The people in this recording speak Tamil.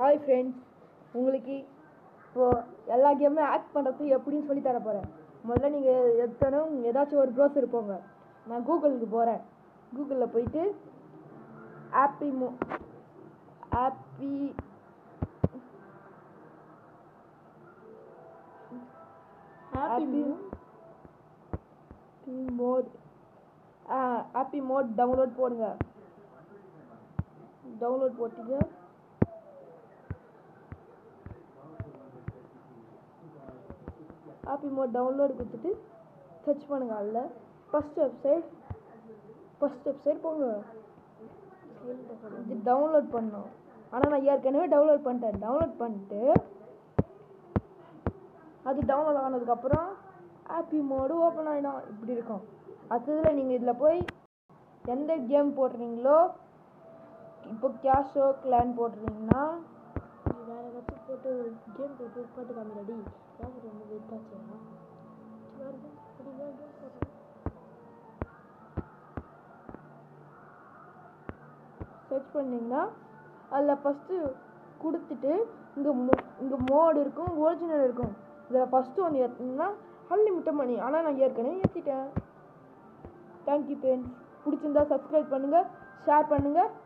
ஹாய் ஃப்ரெண்ட்ஸ் உங்களுக்கு இப்போது எல்லா கேமும் ஆக்ட் பண்ணுறது எப்படின்னு சொல்லி தர போகிறேன் முதல்ல நீங்கள் எத்தனும் ஏதாச்சும் ஒரு ப்ரௌசர் போங்க நான் கூகுளுக்கு போகிறேன் கூகுளில் போயிட்டு ஆப்பி மோ happy happy mod happy mod download போடுங்க டவுன்லோட் போட்டுங்க ஆப்பி மோட் டவுன்லோட் கொடுத்துட்டு சர்ச் பண்ணுங்க அதில் ஃபஸ்ட் வெப்சைட் ஃபஸ்ட் வெப்சைட் போங்க இது டவுன்லோட் பண்ணோம் ஆனால் நான் ஏற்கனவே டவுன்லோட் பண்ணிட்டேன் டவுன்லோட் பண்ணிட்டு அது டவுன்லோட் ஆனதுக்கப்புறம் ஆப்பி மோடு ஓப்பன் ஆகிடும் இப்படி இருக்கும் அடுத்ததில் நீங்கள் இதில் போய் எந்த கேம் போடுறீங்களோ இப்போ கேஷோ கிளான் போடுறீங்கன்னா வேற ஏதாச்சும் போட்டு கேம் போட்டு போட்டு காமிடாடி ஏன் ரொம்ப வெயிட் ஆச்சுன்னா வேறு கேம் அப்படி வேறு கேம் போடுறேன் சர்ச் பண்ணிங்கன்னா அதில் ஃபஸ்ட்டு கொடுத்துட்டு இங்கே மோ இங்கே மோடு இருக்கும் ஒரிஜினல் இருக்கும் இதில் ஃபஸ்ட்டு ஒன்று ஏற்றினா அன்லிமிட்டட் மணி ஆனால் நான் ஏற்கனவே ஏற்றிட்டேன் தேங்க்யூ ஃப்ரெண்ட்ஸ் பிடிச்சிருந்தா சப்ஸ்கிரைப் பண்ணுங்கள் ஷேர் பண்ணுங்கள்